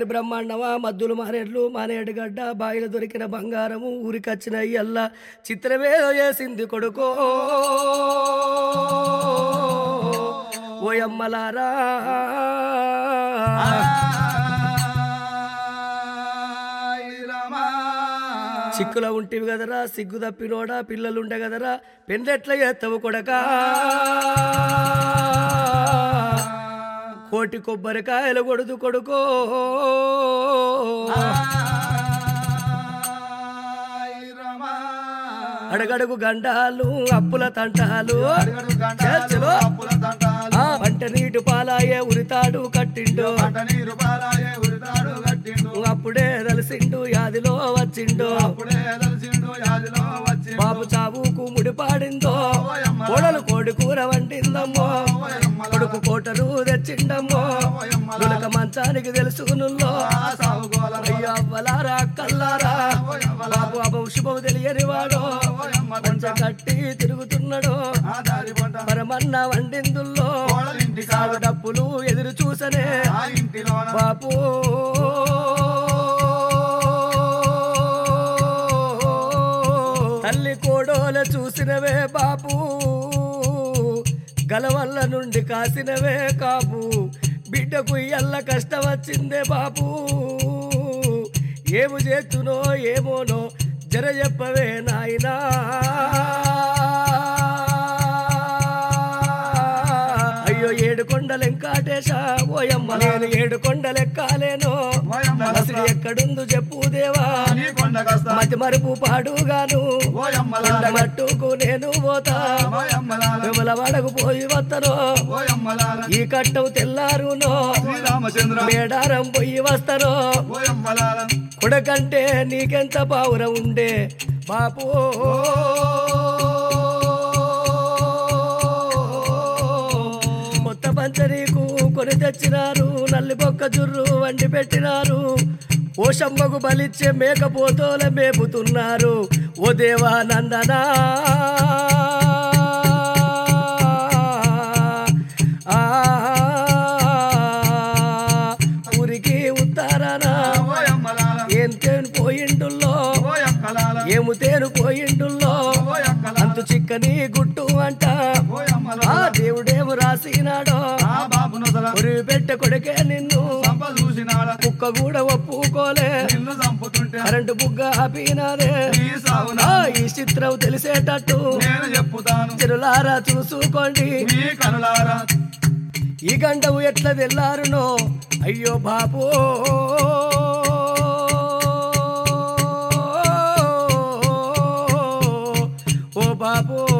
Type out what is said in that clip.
మారేడు బ్రహ్మాండమా మద్దులు మారేడ్లు మానేడు గడ్డ బాయిలు దొరికిన బంగారము ఊరికొచ్చిన అయ్యల్లా చిత్రమేదో చేసింది కొడుకో ఓయమ్మలారా చిక్కుల ఉంటివి కదరా సిగ్గు తప్పినోడా పిల్లలుండే కదరా పెందెట్ల చేస్తావు కొడకా కోటి కొబ్బరికాయలు కొడుదు కొడుకో అడగడుగు గండాలు అప్పుల తంటాలు చర్చలో ఆ పంట నీటి పాలాయే ఉరితాడు కట్టిండు అప్పుడే తెలిసిండు యాదిలో వచ్చిండు బాబు చావుకు ముడిపాడిందో కోడలు కోడి కూర వండిందమ్మో కొడుకు కోటరు తెచ్చిండమ్మో నులక మంచానికి తెలుసుకునుల్లో అయ్యో అవ్వలారా అక్కల్లారా బాబు అభం శుభం తెలియని వాడు కొంచెం కట్టి తిరుగుతున్నాడు మరమన్న వండిందుల్లో సాగు డప్పులు ఎదురు చూసనే బాపు తల్లి కోడోల చూసినవే బాపు గలవల్ల నుండి కాసినవే కాపు బిడ్డకు ఎల్ల కష్టం వచ్చిందే బాపు ఏము చేతునో ఏమోనో జర చెప్పవే నాయనా అయ్యో ఏడు కొండలెంకాటేశ ఓయమ్మ నేను ఏడు కొండలెక్కాలేనో అసలు ఎక్కడుందో చెప్పు దేవా మతి మరుపు పాడుగాను మట్టుకు నేను పోతా విమల వడకు పోయి వస్తాను ఈ కట్టం తెల్లారునో శ్రీరామచంద్ర మేడారం పోయి వస్తాను ఓయమ్మలాల కొడకంటే నీకెంత పావురం ఉండే బాపు కొత్త పంచరీకు కొని తెచ్చినారు నల్లి బొక్క జుర్రు వండి పెట్టినారు ఓ శమ్మకు బలిచ్చే మేకపోతోల మేపుతున్నారు ఓ దేవా నందనా ఆ ఊరికి ఉత్తరానా ఓయమ్మలాల ఏం తేను పోయిండుల్లో ఓయక్కలాల ఏము తేను పోయిండుల్లో ఓయక్కలాల అంతు చిక్కని గుట్టు అంట ఓయమ్మలాల ఆ దేవుడేము రాసినాడో ఆ బాబు నొసల ఉరివి పెట్ట కొడుకే నిన్ను సంప చూసినాడ కుక్క కూడా ఒప్పుకోలే నిన్ను చంపుతుంటే కరెంటు బుగ్గ ఆపినాదే నీ సావున ఆ ఈ చిత్రం తెలిసేటట్టు నేను చెప్పుతాను చెరులారా చూసుకోండి మీ కనులారా ఈ గంటవు ఎట్లా తెల్లారునో అయ్యో బాబు ఓ బాబు